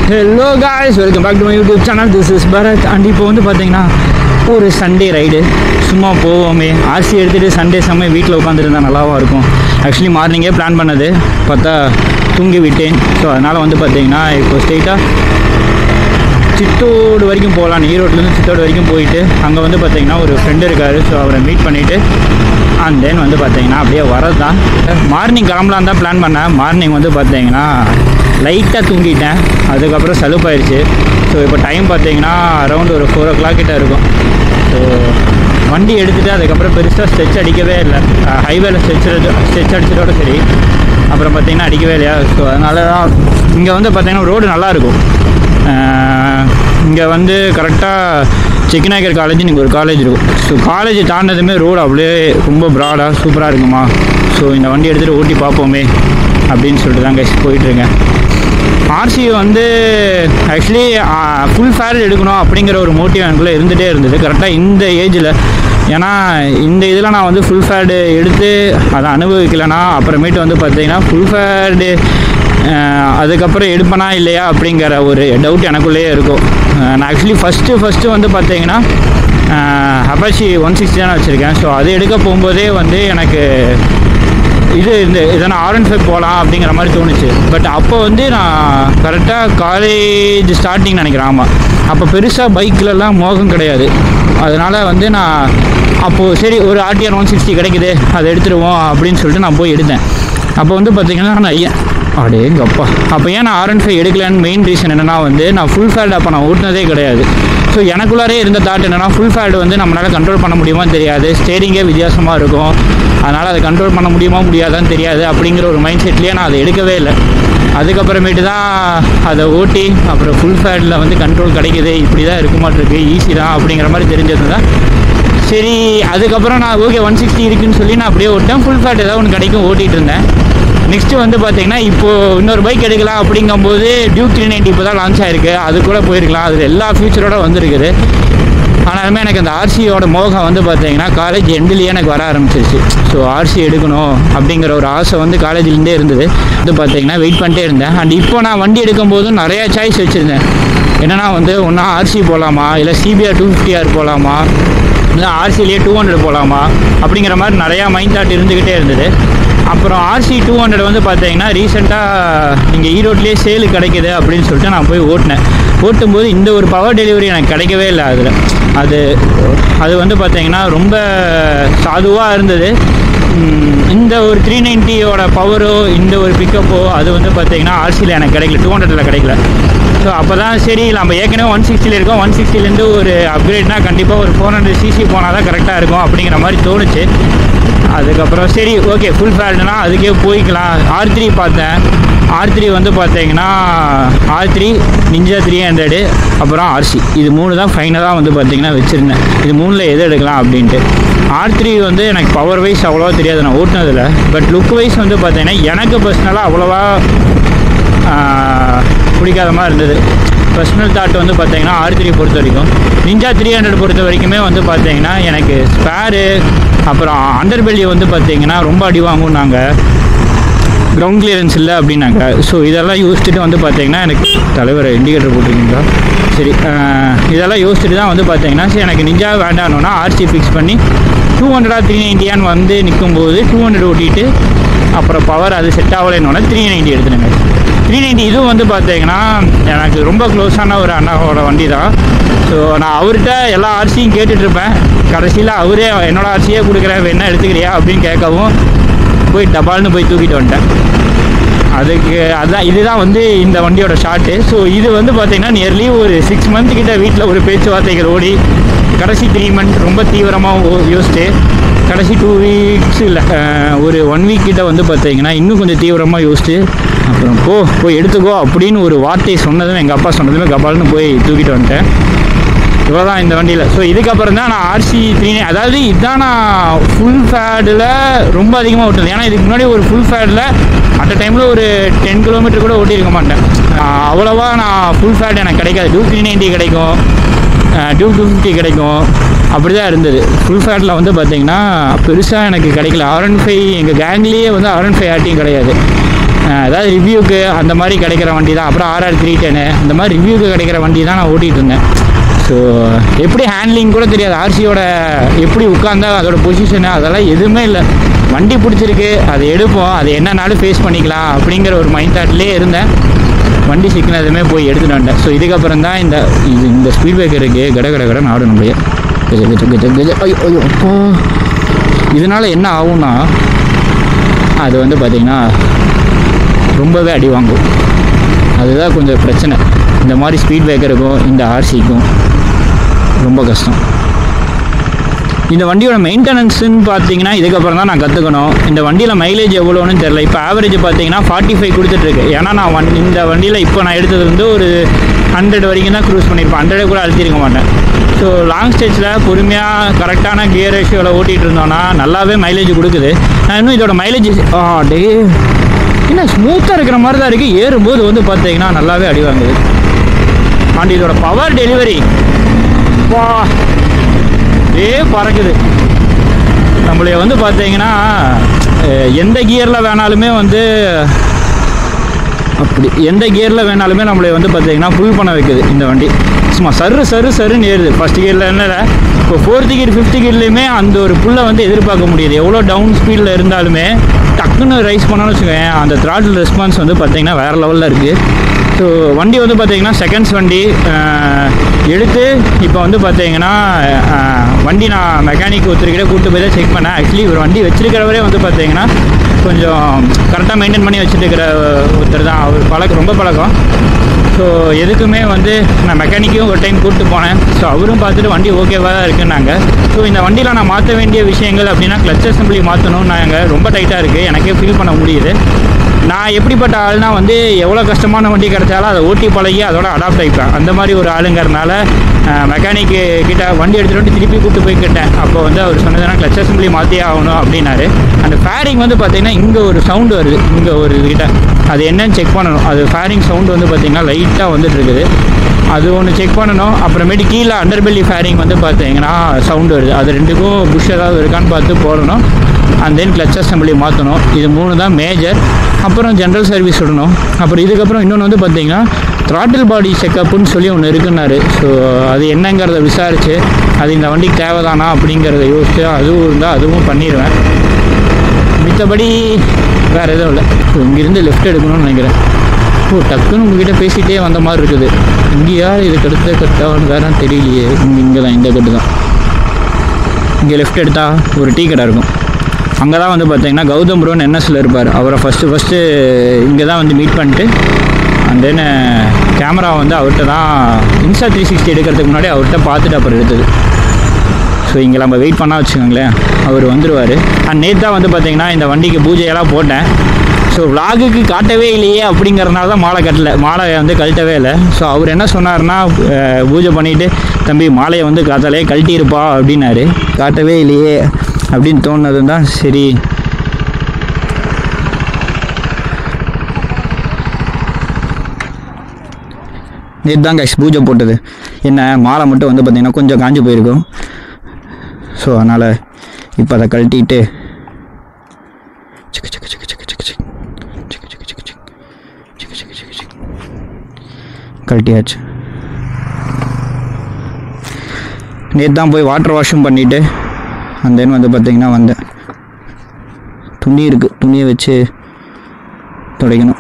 Hello guys welcome back to my YouTube channel this is Bharath and இப்போ வந்து பார்த்தீங்கன்னா ஒரு சண்டே ரைடு சும்மா போவோமே ஆர்சி எடுத்துகிட்டு சண்டே செம்ம வீட்டில் உட்காந்துருந்தா நல்லாவா இருக்கும் ஆக்சுவலி மார்னிங்கே பிளான் பண்ணது பார்த்தா தூங்கி விட்டேன் ஸோ அதனால் வந்து பார்த்தீங்கன்னா இப்போ ஸ்ட்ரெயிட்டாக சித்தோடு வரைக்கும் போகலாம் ஈரோட்லேருந்து சித்தோடு வரைக்கும் போயிட்டு அங்கே வந்து பார்த்தீங்கன்னா ஒரு ஃப்ரெண்டு இருக்கார் ஸோ அவரை மீட் பண்ணிவிட்டு அண்ட் தென் வந்து பார்த்தீங்கன்னா அப்படியே வரது தான் மார்னிங் கிளம்பலான் தான் பிளான் பண்ணேன் மார்னிங் வந்து பார்த்தீங்கன்னா லைட்டாக தூங்கிட்டேன் அதுக்கப்புறம் சலுப்பாயிருச்சு ஸோ இப்போ டைம் பார்த்தீங்கன்னா அரௌண்ட் ஒரு ஃபோர் ஓ கிளாக் கிட்ட இருக்கும் ஸோ வண்டி எடுத்துகிட்டு அதுக்கப்புறம் பெருசாக ஸ்ட்ரெச் அடிக்கவே இல்லை ஹைவேல ஸ்ட்ரெச் ஸ்ட்ரெச் அடிச்சதோட சரி அப்புறம் பார்த்தீங்கன்னா அடிக்கவே இல்லையா ஸோ அதனால தான் இங்கே வந்து பார்த்தீங்கன்னா ரோடு நல்லாயிருக்கும் இங்கே வந்து கரெக்டாக செக்கிநாயக்கர் காலேஜ் இங்கே ஒரு காலேஜ் இருக்கும் ஸோ காலேஜ் தாண்டதுமே ரோடு அப்படியே ரொம்ப ப்ராடாக சூப்பராக இருக்குமா ஸோ இந்த வண்டி எடுத்துகிட்டு ஓட்டி பார்ப்போமே அப்படின்னு சொல்லிட்டு தான் கைஸ் போயிட்டுருக்கேன் ஆர்சி வந்து ஆக்சுவலி ஃபுல் ஃபேர் எடுக்கணும் அப்படிங்கிற ஒரு மோட்டிவ் எனக்குள்ளே இருந்துகிட்டே இருந்தது கரெக்டாக இந்த ஏஜில் ஏன்னா இந்த இதில் நான் வந்து ஃபுல் ஃபேர்டு எடுத்து அதை அனுபவிக்கலைன்னா அப்புறமேட்டு வந்து பார்த்தீங்கன்னா ஃபுல் ஃபேர்டு அதுக்கப்புறம் எடுப்பனா இல்லையா அப்படிங்கிற ஒரு டவுட் எனக்குள்ளேயே இருக்கும் அஹ் நான் ஆக்சுவலி ஃபஸ்ட்டு ஃபஸ்ட்டு வந்து பார்த்தீங்கன்னா அப்பாச்சி ஒன் சிக்ஸ்டி தான் வச்சுருக்கேன் ஸோ அது எடுக்க போகும்போதே வந்து எனக்கு இது இந்த இதனை ஆர் அண்ட் ஃபைவ் போகலாம் அப்படிங்கிற மாதிரி தோணுச்சு பட் அப்போ வந்து நான் கரெக்டாக காலேஜ் ஸ்டார்டிங் நினைக்கிறேன் ஆமாம் அப்போ பெருசாக பைக்கிலலாம் மோகம் கிடையாது அதனால் வந்து நான் அப்போது சரி ஒரு ஆர்டிஆர் ஒன் சிக்ஸ்டி கிடைக்குது அதை எடுத்துருவோம் அப்படின்னு சொல்லிட்டு நான் போய் எடுத்தேன் அப்போ வந்து பார்த்தீங்கன்னா நான் ஏன் அடே எங்கள் அப்பா அப்போ ஏன் நான் ஆர் அண்ட் ஃபைவ் எடுக்கலன்னு மெயின் ரீசன் என்னென்னா வந்து நான் ஃபுல் ஃபேட் அப்போ நான் ஓட்டினதே கிடையாது ஸோ எனக்குள்ளாரே இருந்த தாட் என்னென்னா ஃபுல் ஃபேட் வந்து நம்மளால் கண்ட்ரோல் பண்ண முடியுமான்னு தெரியாது ஸ்டேரிங்கே வித்தியாசமாக இருக்கும் அதனால் அதை கண்ட்ரோல் பண்ண முடியுமா முடியாதான்னு தெரியாது அப்படிங்கிற ஒரு மைண்ட் செட்லேயே நான் அதை எடுக்கவே இல்லை அதுக்கப்புறமேட்டு தான் அதை ஓட்டி அப்புறம் ஃபுல் ஃபேட்டில் வந்து கண்ட்ரோல் கிடைக்குது இப்படி தான் இருக்க மாட்டிருக்கு ஈஸி தான் அப்படிங்கிற மாதிரி தெரிஞ்சது தான் சரி அதுக்கப்புறம் நான் ஓகே ஒன் சிக்ஸ்டி இருக்குன்னு சொல்லி நான் அப்படியே ஓட்டேன் ஃபுல் ஃபேட் ஏதாவது ஒன்று கிடைக்கும் ஓட்டிகிட்டு இருந்தேன் நெக்ஸ்ட்டு வந்து பார்த்தீங்கன்னா இப்போது இன்னொரு பைக் எடுக்கலாம் அப்படிங்கும்போது டியூக் த்ரீ நைன்ட்டி இப்போ தான் லான்ச் ஆயிருக்கு அது கூட போயிருக்கலாம் அது எல்லா ஃபியூச்சரோட வந்திருக்குது ஆனாலுமே எனக்கு அந்த ஆர்சியோட மோகம் வந்து பார்த்தீங்கன்னா காலேஜ் எண்ட்லேயே எனக்கு வர ஆரம்பிச்சிருச்சு ஸோ ஆர்சி எடுக்கணும் அப்படிங்கிற ஒரு ஆசை வந்து காலேஜ்லேருந்தே இருந்தது வந்து பார்த்தீங்கன்னா வெயிட் பண்ணிட்டே இருந்தேன் அண்ட் இப்போ நான் வண்டி எடுக்கும்போதும் நிறையா சாய்ஸ் வச்சுருந்தேன் என்னென்னா வந்து ஒன்றா ஆர்சி போகலாமா இல்லை சிபிஆர் டூ ஃபிஃப்டி ஆர் போகலாமா இல்லை ஆர்சிலேயே டூ ஹண்ட்ரட் போகலாமா அப்படிங்கிற மாதிரி நிறையா மைண்ட் தாட் இருந்துக்கிட்டே இருந்தது அப்புறம் ஆர்சி டூ ஹண்ட்ரட் வந்து பார்த்தீங்கன்னா ரீசெண்டாக இங்கே ஈரோட்லேயே சேலு கிடைக்குது அப்படின்னு சொல்லிட்டு நான் போய் ஓட்டினேன் ஓட்டும்போது இந்த ஒரு பவர் டெலிவரி எனக்கு கிடைக்கவே இல்லை அதில் அது அது வந்து பார்த்தீங்கன்னா ரொம்ப சாதுவாக இருந்தது உம், இந்த ஒரு த்ரீ நைன்ட்டியோட பவரோ இந்த ஒரு பிக்கப்போ அது வந்து பார்த்தீங்கன்னா ஆர்சியில் எனக்கு கிடைக்கல டூ ஹண்ட்ரடில் கிடைக்கல ஸோ அப்போ தான் சரி நம்ம ஏற்கனவே ஒன் சிக்ஸ்டியில் இருக்கோம் ஒன் சிக்ஸ்டிலேருந்து ஒரு அப்கிரேட்னா கண்டிப்பாக ஒரு ஃபோர் ஹண்ட்ரட் சிசி போனால் தான் கரெக்டாக இருக்கும் அப்படிங்கிற மாதிரி தோணுச்சு அதுக்கப்புறம் சரி ஓகே ஃபுல் ஃபேல்டுனா அதுக்கே போய்க்கலாம் ஆர் த்ரீ பார்த்தேன் ஆர் த்ரீ வந்து பார்த்தீங்கன்னா R three Ninja three hundred அப்புறம் ஆர்சி இது மூணு தான் ஃபைனலாக வந்து பார்த்தீங்கன்னா வச்சுருந்தேன் இது மூணில் எது எடுக்கலாம் அப்படின்ட்டு ஆர் த்ரீ வந்து எனக்கு பவர் வைஸ் அவ்வளோவா தெரியாது நான் ஓட்டினதில் பட் லுக் வைஸ் வந்து பார்த்தீங்கன்னா எனக்கு பர்சனலாக அவ்வளோவா ஆஹ், பிடிக்காத மாதிரி இருந்தது பர்சனல் தாட் வந்து பார்த்தீங்கன்னா ஆர் த்ரீ பொறுத்த வரைக்கும் நிஞ்சா த்ரீ ஹண்ட்ரட் பொறுத்த வரைக்குமே வந்து பார்த்தீங்கன்னா எனக்கு ஸ்பேரு அப்புறம் அண்டர் பெல்லியை வந்து பார்த்தீங்கன்னா ரொம்ப அடி வாங்கும் நாங்கள் கிரவுண்ட் கிளியரன்ஸ் இல்லை அப்படின்னாங்க ஸோ இதெல்லாம் யோசிச்சுட்டு வந்து பார்த்தீங்கன்னா எனக்கு தலைவர் இண்டிகேட்டர் போட்டிருக்கீங்களா சரி அஹ், இதெல்லாம் யோசிச்சுட்டு தான் வந்து பார்த்தீங்கன்னா சரி எனக்கு நிஞ்சா வேண்டாம்னா ஆர்சி ஃபிக்ஸ் பண்ணி டூ ஹண்ட்ரடா த்ரீ நைன்ட்டியான்னு வந்து நிற்கும்போது டூ ஹண்ட்ரட் ஓட்டிட்டு அப்புறம் பவர் அது செட் ஆகலைன்னொன்னே த்ரீ நைன்ட்டி எடுத்துடுங்க த்ரீ நைன்ட்டி இதுவும் வந்து பார்த்தீங்கன்னா எனக்கு ரொம்ப க்ளோஸான ஒரு அண்ணாவோட வண்டி தான் ஸோ நான் அவர்கிட்ட எல்லா ஆர்சியும் கேட்டுட்ருப்பேன் கடைசியில் அவரே என்னோட ஆர்சியே கொடுக்குறேன் வேணா எடுத்துக்கிறியா அப்படின்னு கேட்கவும் போய் டபால்னு போய் தூக்கிட்டு வந்துட்டேன் அதுக்கு அதான் இதுதான் வந்து இந்த வண்டியோட ஷார்ட்டு ஸோ இது வந்து பார்த்தீங்கன்னா நியர்லி ஒரு சிக்ஸ் மந்த் கிட்ட வீட்டில் ஒரு பேச்சுவார்த்தைகள் ஓடி கடைசி த்ரீ மந்த் ரொம்ப தீவிரமாக யோசிச்சு கடைசி டூ வீக்ஸ் இல்லை ஒரு ஒன் வீக் கிட்ட வந்து பார்த்தீங்கன்னா இன்னும் கொஞ்சம் தீவிரமாக யோசிச்சு அப்புறம் போ போய் எடுத்துக்கோ அப்படின்னு ஒரு வார்த்தை சொன்னதும் எங்கள் அப்பா சொன்னதுமே கபால்னு போய் தூக்கிட்டு வந்துட்டேன் இவ்வளோ தான் இந்த வண்டியில் ஸோ இதுக்கப்புறம் தான் நான் ஆர்சி த்ரீ அதாவது இதுதான் நான் ஃபுல் ஃபேடில் ரொம்ப அதிகமாக ஓட்டுது ஏன்னா இதுக்கு முன்னாடி ஒரு ஃபுல் ஃபேடில் அட் டைமில் ஒரு டென் கிலோமீட்டர் கூட ஓட்டியிருக்க மாட்டேன் ஆஹ் அவ்வளோவா நான் ஃபுல் ஃபேட் எனக்கு கிடைக்காது டூ த்ரீ நைன்ட்டி கிடைக்கும் டூ டூ ஃபிஃப்டி கிடைக்கும் அப்படி தான் இருந்தது ஃபுல் ஃபேட்டில் வந்து பார்த்தீங்கன்னா பெருசாக எனக்கு கிடைக்கல ஆர் ஒன் ஃபைவ் எங்கள் கேங்லேயே வந்து ஆர் ஒன் ஃபைவ் ஆர்டியும் கிடையாது அஹ் அதாவது ரிவ்யூக்கு அந்த மாதிரி கிடைக்கிற வண்டி தான் அப்புறம் ஆர்ஆர் த்ரீ டென்னு அந்த மாதிரி ரிவ்யூக்கு கிடைக்கிற வண்டி தான் நான் ஓட்டிகிட்டு இருந்தேன் ஸோ எப்படி ஹேண்ட்லிங் கூட தெரியாது ஆர்சியோட எப்படி உட்காந்தா அதோட பொசிஷனு அதெல்லாம் எதுவுமே இல்லை வண்டி பிடிச்சிருக்கு அதை எடுப்போம் அது என்னன்னாலும் ஃபேஸ் பண்ணிக்கலாம் அப்படிங்கிற ஒரு மைண்ட் தாட்லேயே இருந்தேன் வண்டி சிக்கினதுமே போய் எடுத்துட்டு வந்தேன் ஸோ இதுக்கப்புறம் தான் இந்த இது இந்த ஸ்பீட் பிரேக்கருக்கு கட கட கடன் ஆடும் நம்மளையே கஜ கஜ கஜ கஜ ஐயோ ஐயோ அப்பா இதனால் என்ன ஆகும்னா அது வந்து பார்த்திங்கன்னா ரொம்பவே அடி வாங்கும் அதுதான் கொஞ்சம் பிரச்சனை இந்த மாதிரி ஸ்பீட் பிரேக்கருக்கும் இந்த ஆர்சிக்கும் ரொம்ப கஷ்டம் இந்த வண்டியோட மெயின்டெனன்ஸ்னு பார்த்தீங்கன்னா இதுக்கப்புறம் தான் நான் கற்றுக்கணும் இந்த வண்டியில் மைலேஜ் எவ்வளோன்னு தெரில இப்போ ஆவரேஜ் பார்த்தீங்கன்னா ஃபார்ட்டி ஃபைவ் கொடுத்துட்ருக்கு ஏன்னா நான் வண்டி இந்த வண்டியில் இப்போ நான் எடுத்தது வந்து ஒரு ஹண்ட்ரட் வரைக்கும் தான் க்ரூஸ் பண்ணியிருப்பேன் ஹண்ட்ரடே கூட அழுத்திருக்க மாட்டேன் ஸோ லாங் ஸ்டேஜில் பொறுமையாக கரெக்டான கியர் ரேஷியோவில் ஓட்டிகிட்டு இருந்தோன்னா நல்லாவே மைலேஜ் கொடுக்குது நான் இன்னும் இதோட மைலேஜ் ஆ டே என்ன ஸ்மூத்தாக இருக்கிற மாதிரி தான் இருக்குது ஏறும்போது வந்து பார்த்தீங்கன்னா நல்லாவே அடி வாங்குது அண்ட் இதோட பவர் டெலிவரி வா ஏ பறக்குது நம்மளைய வந்து பார்த்தீங்கன்னா அஹ், எந்த கியரில் வேணாலுமே வந்து அப்படி எந்த கியரில் வேணாலுமே நம்மளை வந்து பார்த்தீங்கன்னா ஃபுல் பண்ண வைக்குது இந்த வண்டி சும்மா சரு சரு சருன்னு ஏறுது ஃபஸ்ட் கியரில் என்ன இப்போ ஃபோர்த்து கியர் ஃபிஃப்த் கியர்லேயுமே அந்த ஒரு புல்லை வந்து எதிர்பார்க்க முடியுது எவ்வளோ டவுன் ஸ்பீடில் இருந்தாலுமே டக்குன்னு ரைஸ் பண்ணோன்னு வச்சுக்கோங்க அந்த த்ராட்டில் ரெஸ்பான்ஸ் வந்து பார்த்தீங்கன்னா வேறு லெவலில் இருக்குது ஸோ வண்டி வந்து பார்த்தீங்கன்னா செகண்ட்ஸ் வண்டி அஹ், எடுத்து இப்போ வந்து பார்த்தீங்கன்னா அஹ், வண்டி நான் மெக்கானிக் ஒருத்தர்கிட்ட கூப்பிட்டு போய் தான் செக் பண்ணேன் ஆக்சுவலி ஒரு வண்டி வச்சிருக்கிறவரே வந்து பார்த்தீங்கன்னா கொஞ்சம் கரெக்டாக மெயின்டைன் பண்ணி வச்சுட்டு இருக்கிற ஒருத்தர் தான் அவர் பழக்கம் ரொம்ப பழக்கம் ஸோ எதுக்குமே வந்து நான் மெக்கானிக்கையும் ஒரு டைம் கூப்பிட்டு போனேன் ஸோ அவரும் பார்த்துட்டு வண்டி ஓகேவாக தான் இருக்குன்னாங்க ஸோ இந்த வண்டியில் நான் மாற்ற வேண்டிய விஷயங்கள் அப்படின்னா கிளச் அசம்பிளி மாற்றணும் நாங்கள் ரொம்ப டைட்டாக இருக்குது எனக்கே ஃபீல் பண்ண முடியுது நான் எப்படிப்பட்ட ஆள்னா வந்து எவ்வளோ கஷ்டமான வண்டி கிடைச்சாலும் அதை ஓட்டி பழகி அதோட அடாப்ட் ஆகிப்பேன் அந்த மாதிரி ஒரு ஆளுங்கிறனால மெக்கானிக்கு கிட்ட வண்டி எடுத்துகிட்டு வந்து திருப்பி கூப்பிட்டு போய் கேட்டேன் அப்போ வந்து அவர் சொன்னதுனா கிளச் அசம்பிளி மாற்றியே ஆகணும் அப்படின்னாரு அந்த ஃபேரிங் வந்து பார்த்தீங்கன்னா இங்கே ஒரு சவுண்டு வருது இங்கே ஒரு இதுகிட்ட அது என்னன்னு செக் பண்ணணும் அது ஃபேரிங் சவுண்டு வந்து பார்த்தீங்கன்னா லைட்டாக வந்துட்டு இருக்குது அது ஒன்று செக் பண்ணணும் அப்புறமேட்டு கீழே அண்டர்பெல்லி ஃபேரிங் வந்து பார்த்தீங்கன்னா சவுண்டு வருது அது ரெண்டுக்கும் புஷ் ஏதாவது இருக்கான்னு பார்த்து போடணும் அண்ட் தென் கிளச் அசம்பிளி மாற்றணும் இது மூணு தான் மேஜர் அப்புறம் ஜென்ரல் சர்வீஸ் விடணும் அப்புறம் இதுக்கப்புறம் இன்னொன்று வந்து பார்த்தீங்கன்னா த்ராட்டில் பாடி செக்கப்புன்னு சொல்லி ஒன்று இருக்குன்னாரு ஸோ அது என்னங்கிறத விசாரித்து அது இந்த வண்டிக்கு தேவைதானா அப்படிங்கிறத யோசிச்சு அதுவும் இருந்தால் அதுவும் பண்ணிடுவேன் மித்தபடி வேறு எதுவும் இல்லை ஸோ இங்கேருந்து லெஃப்ட் எடுக்கணும்னு நினைக்கிறேன் ஓ டக்குன்னு உங்ககிட்ட பேசிகிட்டே வந்த மாதிரி இருக்குது இங்கேயா இதுக்கு அடுத்த கட்டான்னு வேற தெரியலையே இங்கே இங்கே தான் இந்த கட்டு தான் இங்கே லெஃப்ட் எடுத்தால் ஒரு டீ கடை இருக்கும் அங்கே தான் வந்து பார்த்தீங்கன்னா கௌதம் ப்ரோன்னு என்எஸ்ல இருப்பார் அவரை ஃபஸ்ட்டு ஃபஸ்ட்டு இங்கே தான் வந்து மீட் பண்ணிட்டு அண்ட் தென் கேமரா வந்து அவர்கிட்ட தான் இன்ஸ்டா த்ரீ சிக்ஸ்டி எடுக்கிறதுக்கு முன்னாடி அவர்கிட்ட பார்த்துட்டு அப்புறம் எடுத்தது ஸோ இங்கே நம்ம வெயிட் பண்ணால் வச்சுக்கோங்களேன் அவர் வந்துடுவார் அண்ட் நேற்று தான் வந்து பார்த்தீங்கன்னா இந்த வண்டிக்கு பூஜையெல்லாம் போட்டேன் ஸோ விலாகுக்கு காட்டவே இல்லையே அப்படிங்கிறனால தான் மாலை கட்டல மாலை வந்து கழட்டவே இல்லை ஸோ அவர் என்ன சொன்னார்னா அஹ், பூஜை பண்ணிவிட்டு தம்பி மாலையை வந்து காத்தாலே கழட்டியிருப்பா அப்படின்னாரு காட்டவே இல்லையே அப்படின்னு தோணுனது தான் சரி நேற்று தான் கைஸ் பூஜை போட்டது என்ன மாலை மட்டும் வந்து பார்த்திங்கன்னா கொஞ்சம் காஞ்சு போயிருக்கும் ஸோ அதனால் இப்போ அதை கழட்டிட்டு சிக்கு சிக்கு சிக்கு சிக்கு சிக்கு சிக்கு. சிக்கு சிக்கு சிக்கு சிக்கு. சிக்கு சிக்கு சிக்கு சிக்கு. கழட்டியாச்சு நேற்று தான் போய் வாட்டர் வாஷும் பண்ணிவிட்டு அந்த தென் வந்து பார்த்திங்கன்னா வந்தேன் துணி இருக்குது துணியை வச்சு துடைக்கணும்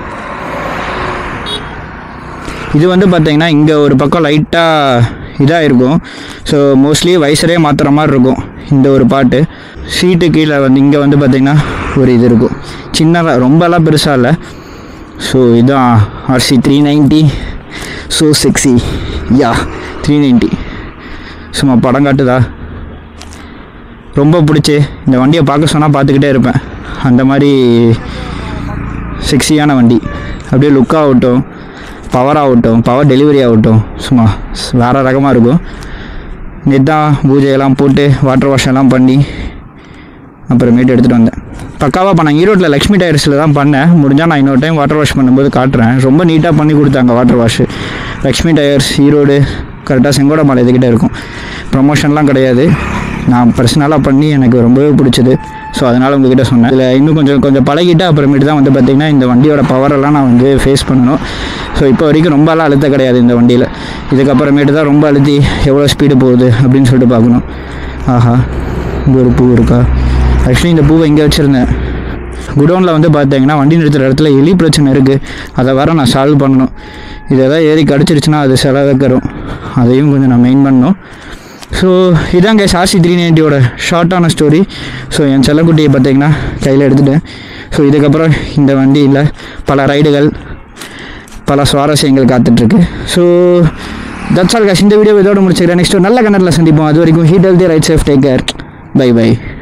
இது வந்து பார்த்தீங்கன்னா இங்கே ஒரு பக்கம் லைட்டாக இதாக இருக்கும் ஸோ மோஸ்ட்லி வைசரே மாற்றுற மாதிரி இருக்கும் இந்த ஒரு பாட்டு சீட்டு கீழே வந்து இங்கே வந்து பார்த்திங்கன்னா ஒரு இது இருக்கும் சின்னதாக ரொம்பலாம் பெருசாக இல்லை ஸோ இதான் RC three ninety so sexy யா த்ரீ நைன்ட்டி சும்மா படம் காட்டுதா ரொம்ப பிடிச்சி இந்த வண்டியை பார்க்க சொன்னால் பார்த்துக்கிட்டே இருப்பேன் அந்த மாதிரி செக்ஸியான வண்டி அப்படியே லுக் ஆகட்டும் பவர் ஆகட்டும் பவர் டெலிவரி ஆகட்டும் சும்மா ஸ்- வேற ரகமாக இருக்கும் நேற்று தான் பூஜையெல்லாம் போட்டு வாட்டர் வாஷ் எல்லாம் பண்ணி அப்புறமேட்டு எடுத்துகிட்டு வந்தேன் பக்காவாக பண்ணேன் ஈரோட்டில் லக்ஷ்மி டயர்ஸில் தான் பண்ணேன் முடிஞ்சால் நான் இன்னொரு டைம் வாட்டர் வாஷ் பண்ணும்போது காட்டுறேன் ரொம்ப நீட்டாக பண்ணி கொடுத்தாங்க water wash Lakshmi tyres Erode கரெக்டாக செங்கோட மலை இதுக்கிட்ட இருக்கும் ப்ரமோஷன்லாம் கிடையாது நான் பர்சனலாக பண்ணி எனக்கு ரொம்பவே பிடிச்சது ஸோ அதனால் உங்ககிட்ட சொன்னேன் இதில் இன்னும் கொஞ்சம் கொஞ்சம் பழகிட்டு அப்புறமேட்டு தான் வந்து பார்த்திங்கன்னா இந்த வண்டியோட பவரெல்லாம் நான் வந்து ஃபேஸ் பண்ணணும் ஸோ இப்போ வரைக்கும் ரொம்பலாம் அழுத்த கிடையாது இந்த வண்டியில் இதுக்கப்புறமேட்டு தான் ரொம்ப அழுத்தி எவ்வளோ ஸ்பீடு போகுது அப்படின்னு சொல்லிட்டு பார்க்கணும் ஆஹா இங்கே ஒரு பூ இருக்கா ஆக்சுவலி இந்த பூவை இங்கே வச்சுருந்தேன் குடோனில் வந்து பார்த்தீங்கன்னா வண்டி நிறுத்துகிற இடத்துல எலி பிரச்சனை இருக்குது அதை வர நான் சால்வ் பண்ணணும் இது எதாவது ஏறி கடிச்சிருச்சுன்னா அது செலவுக்கரும் அதையும் கொஞ்சம் நான் மெயின் பண்ணணும் ஸோ இதாங்க சார்சி த்ரீ நைன்ட்டியோட ஷார்ட்டான ஸ்டோரி ஸோ என் செல்லக்குட்டியை பார்த்தீங்கன்னா கையில் எடுத்துட்டேன் ஸோ இதுக்கப்புறம் இந்த வண்டியில் பல ரைடுகள் பல சுவாரஸ்யங்கள் காத்துட்ருக்கு ஸோ தட்ஸ் ஆல் காஷ் இந்த வீடியோ இதோட முடிச்சுக்கிறேன் நெக்ஸ்ட் ஒரு நல்ல கண்ணரில் சந்திப்போம் அது வரைக்கும் eat healthy ride safe take care bye by